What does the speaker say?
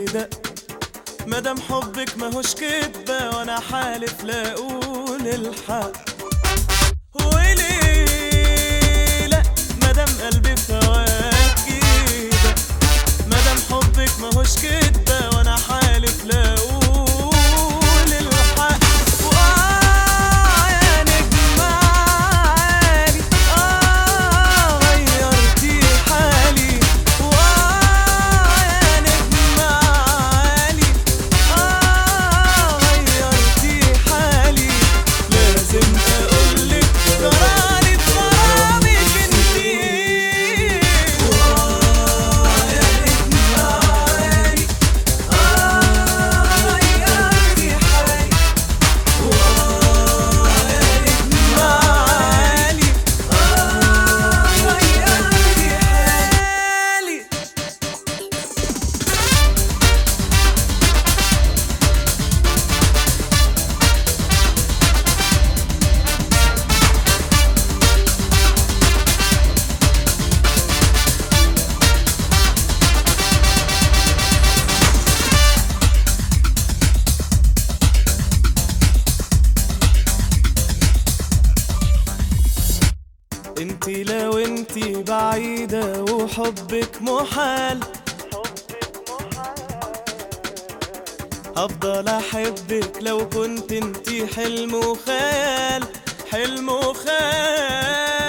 كده مادام حبك ماهوش كدبة وانا حالف لا اقول الحق وليه لا مادام قلبي في هواك كده مادام حبك ماهوش كدبة وانا حالف لا اقول الحق وآه يا نجم عالي آه غيرتي حالي وآه يا نجم عالي آه غيرتي حالي لازم أقولك غرامي بغرامك انتي وآه يا نجم عالي آه غيرتي حالي وآه يا نجم عالي آه غيرتي حالي انتي لو انتي بعيدة وحبك محال هفضل احبك لو كنت انتي حلم وخيال حلم وخيال